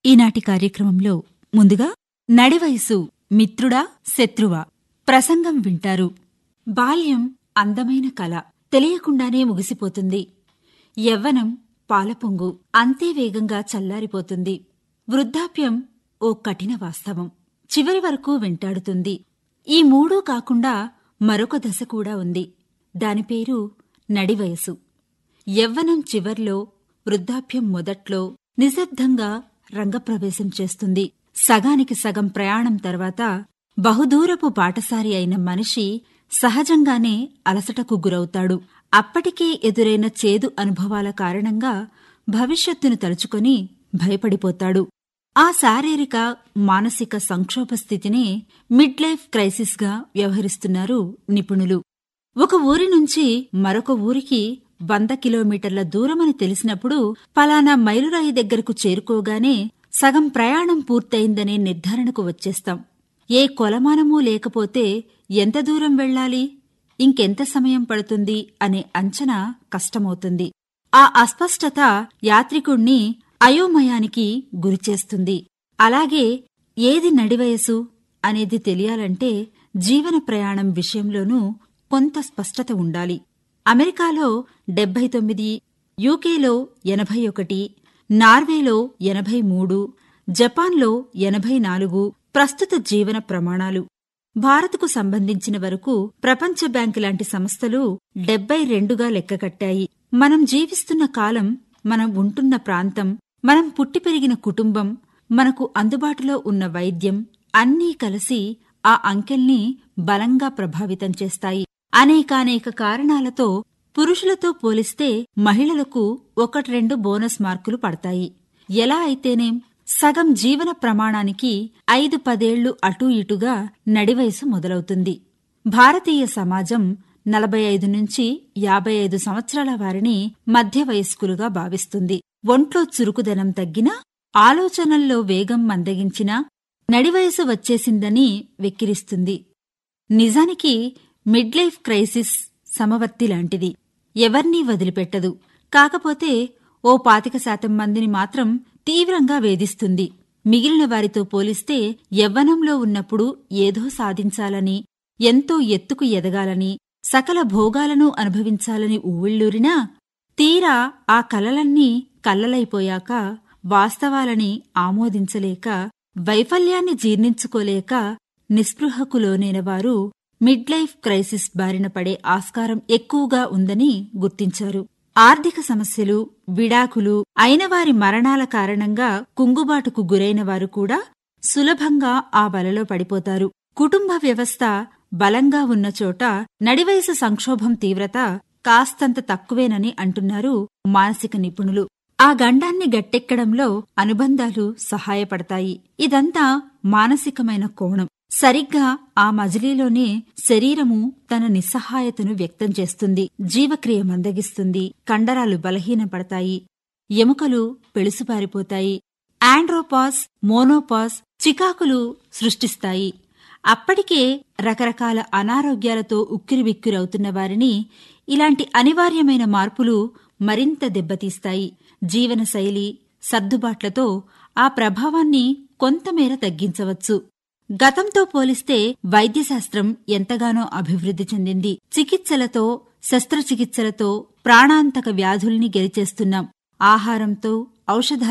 ఈనాటి కార్యక్రమంలో ముందుగా నడివయసు మిత్రుడా శత్రువా ప్రసంగం వింటారు బాల్యం అందమైన కళ తెలియకుండానే ముగిసిపోతుంది యవ్వనం పాలపొంగు అంతే వేగంగా చల్లారిపోతుంది వృద్ధాప్యం ఓ కఠిన వాస్తవం చివరి వరకు వెంటాడుతుంది ఈ మూడూ కాకుండా మరొక దశ కూడా ఉంది దాని పేరు నడివయసు యవ్వనం చివర్లో వృద్ధాప్యం మొదట్లో నిశ్శబ్దంగా రంగప్రవేశం చేస్తుంది సగానికి సగం ప్రయాణం తర్వాత బహుదూరపు బాటసారి అయిన మనిషి సహజంగానే అలసటకు గురవుతాడు అప్పటికే ఎదురైన చేదు అనుభవాల కారణంగా భవిష్యత్తును తలుచుకొని భయపడిపోతాడు ఆ శారీరక మానసిక సంక్షోభ స్థితినే మిడ్ లైఫ్ క్రైసిస్గా వ్యవహరిస్తున్నారు నిపుణులు ఒక ఊరి నుంచి మరొక ఊరికి వంద కిలోమీటర్ల దూరమని తెలిసినప్పుడు పలానా మైలురాయి దగ్గరకు చేరుకోగానే సగం ప్రయాణం పూర్తయిందనే నిర్ధారణకు వచ్చేస్తాం ఏ కొలమానమూ లేకపోతే ఎంత దూరం వెళ్ళాలి ఇంకెంత సమయం పడుతుంది అనే అంచనా కష్టమవుతుంది ఆ అస్పష్టత యాత్రికుణ్ణి అయోమయానికి గురిచేస్తుంది అలాగే ఏది నడివయసు అనేది తెలియాలంటే జీవన ప్రయాణం విషయంలోనూ కొంత స్పష్టత ఉండాలి అమెరికాలో డెబ్బై తొమ్మిది యూకేలో ఎనభై ఒకటి నార్వేలో ఎనభై మూడు జపాన్లో ఎనభై నాలుగు ప్రస్తుత జీవన ప్రమాణాలు భారత్కు సంబంధించిన వరకు ప్రపంచ బ్యాంకు లాంటి సంస్థలు డెబ్బై రెండుగా లెక్కకట్టాయి మనం జీవిస్తున్న కాలం మనం ఉంటున్న ప్రాంతం మనం పుట్టి పెరిగిన కుటుంబం మనకు అందుబాటులో ఉన్న వైద్యం అన్నీ కలిసి ఆ అంకెల్ని బలంగా ప్రభావితం చేస్తాయి అనేకానేక కారణాలతో పురుషులతో పోలిస్తే మహిళలకు ఒకటి రెండు బోనస్ మార్కులు పడతాయి ఎలా అయితేనేం సగం జీవన ప్రమాణానికి ఐదు పదేళ్లు అటూ ఇటుగా నడివయసు మొదలవుతుంది భారతీయ సమాజం నలభై ఐదు నుంచి యాభై ఐదు సంవత్సరాల వారిని మధ్య వయస్కులుగా భావిస్తుంది ఒంట్లో చురుకుదనం తగ్గినా ఆలోచనల్లో వేగం మందగించినా నడివయసు వచ్చేసిందని వెక్కిరిస్తుంది నిజానికి మిడ్ లైఫ్ క్రైసిస్ సమవర్తి లాంటిది ఎవర్నీ వదిలిపెట్టదు కాకపోతే ఓ పాతిక శాతం మందిని మాత్రం తీవ్రంగా వేధిస్తుంది మిగిలిన వారితో పోలిస్తే యవ్వనంలో ఉన్నప్పుడు ఏదో సాధించాలని ఎంతో ఎత్తుకు ఎదగాలని సకల భోగాలను అనుభవించాలని ఊళ్ళూరినా తీరా ఆ కలలన్నీ కల్లలైపోయాక వాస్తవాలని ఆమోదించలేక వైఫల్యాన్ని జీర్ణించుకోలేక నిస్పృహకు లోనైన వారు మిడ్ లైఫ్ క్రైసిస్ బారిన పడే ఆస్కారం ఎక్కువగా ఉందని గుర్తించారు ఆర్థిక సమస్యలు విడాకులు అయినవారి మరణాల కారణంగా కుంగుబాటుకు గురైన వారు కూడా సులభంగా ఆ వలలో పడిపోతారు కుటుంబ వ్యవస్థ బలంగా ఉన్న చోట నడివయసు సంక్షోభం తీవ్రత కాస్తంత తక్కువేనని అంటున్నారు మానసిక నిపుణులు ఆ గండాన్ని గట్టెక్కడంలో అనుబంధాలు సహాయపడతాయి ఇదంతా మానసికమైన కోణం సరిగ్గా ఆ మజిలీలోనే శరీరము తన నిస్సహాయతను వ్యక్తం చేస్తుంది జీవక్రియ మందగిస్తుంది కండరాలు బలహీనపడతాయి ఎముకలు పెళుసుపారిపోతాయి ఆండ్రోపాస్ మోనోపాస్ చికాకులు సృష్టిస్తాయి అప్పటికే రకరకాల అనారోగ్యాలతో ఉక్కిరిబిక్కిరవుతున్న వారిని ఇలాంటి అనివార్యమైన మార్పులు మరింత దెబ్బతీస్తాయి జీవనశైలి సర్దుబాట్లతో ఆ ప్రభావాన్ని కొంతమేర తగ్గించవచ్చు గతంతో పోలిస్తే వైద్యశాస్త్రం ఎంతగానో అభివృద్ధి చెందింది చికిత్సలతో శస్త్రచికిత్సలతో ప్రాణాంతక వ్యాధుల్ని గెలిచేస్తున్నాం ఆహారంతో ఔషధాల